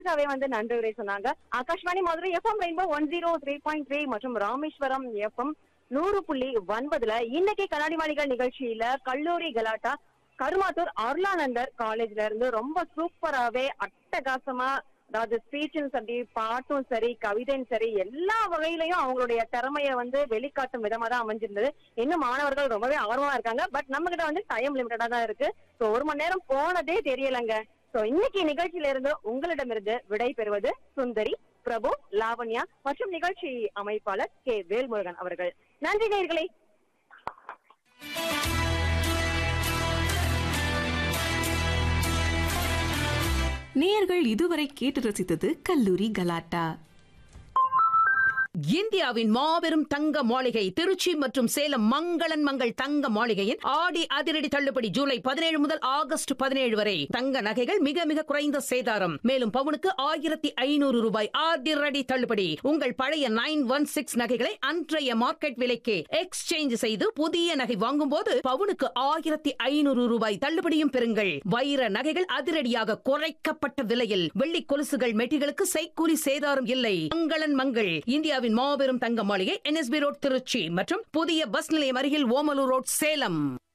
வே வந்து நன்றி உரை சொன்னாங்க Akashvani Madurai FM rainbow one zero three point three மற்றும் ராமேஸ்வரம் எஃப்எம் நூறு புள்ளி ஒன்பதுல இன்னைக்கு கண்ணாடி மாளிகள் நிகழ்ச்சியில கல்லூரி கலாட்டா கருமாத்தூர் அருளானந்தர் காலேஜ்ல இருந்து ரொம்ப சூப்பராவே அட்டகாசமா அதாவது ஸ்பீச்சும் சரி பாட்டும் சரி கவிதையும் சரி எல்லா வகையிலையும் அவங்களுடைய திறமைய வந்து வெளிக்காட்டும் விதமா தான் அமைஞ்சிருந்தது இன்னும் மாணவர்கள் ரொம்பவே ஆர்வமா இருக்காங்க பட் நம்ம கிட்ட வந்து டைம் லிமிட்டடா தான் இருக்கு சோ ஒரு மணி நேரம் போனதே தெரியலங்க சோ இன்னைக்கு நிகழ்ச்சியில இருந்து உங்களிடமிருந்து விடை பெறுவது சுந்தரி பிரபு லாவண்யா மற்றும் நிகழ்ச்சி அமைப்பாளர் கே வேல்முருகன் அவர்கள் நன்றி நேயர்களே நேயர்கள் இதுவரை கேட்டு ரசித்தது கல்லூரி கலாட்டா இந்தியாவின் மாபெரும் தங்க மாளிகை திருச்சி மற்றும் சேலம் மங்களன் மங்கள் தங்க மாளிகையின் ஆடி அதிரடி தள்ளுபடி ஜூலை பதினேழு முதல் ஆகஸ்ட் பதினேழு வரை தங்க நகைகள் மிக மிக குறைந்த சேதாரம் மேலும் பவுனுக்கு ஆயிரத்தி ஐநூறு ரூபாய் அதிரடி தள்ளுபடி உங்கள் பழைய நைன் ஒன் சிக்ஸ் நகைகளை அன்றைய மார்க்கெட் விலைக்கு எக்ஸ்சேஞ்ச் செய்து புதிய நகை வாங்கும் போது பவுனுக்கு ஆயிரத்தி ஐநூறு ரூபாய் தள்ளுபடியும் பெறுங்கள் வைர நகைகள் அதிரடியாக குறைக்கப்பட்ட விலையில் வெள்ளி கொலுசுகள் மெட்டிகளுக்கு செய்கூலி சேதாரம் இல்லை மங்களன் மங்கள் இந்தியாவின் மாபெரும் தங்க மாளிகை என்எஸ்பி ரோட் திருச்சி மற்றும் புதிய பஸ் நிலையம் அருகில் ஓமலூர் ரோட் சேலம்